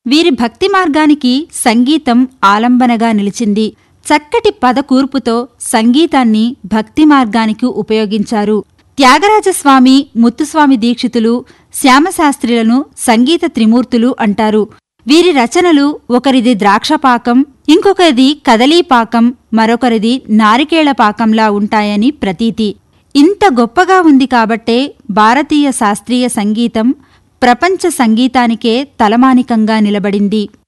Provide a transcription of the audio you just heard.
వీరి భక్తి మార్గానికి సంగీతం ఆలంబనగా నిలిచింది చక్కటి పదకూర్పుతో సంగీతాన్ని భక్తి మార్గానికి ఉపయోగించారు త్యాగరాజస్వామి ముత్తుస్వామి దీక్షితులు శ్యామశాస్త్రిలను సంగీత త్రిమూర్తులు అంటారు వీరి రచనలు ఒకరిది ద్రాక్షపాకం ఇంకొకరిది కదలీపాకం మరొకరిది నారికేళ పాకంలా ఉంటాయని ప్రతీతి ఇంత గొప్పగా ఉంది కాబట్టే భారతీయ శాస్త్రీయ సంగీతం ప్రపంచ సంగీతానికే తలమానికంగా నిలబడింది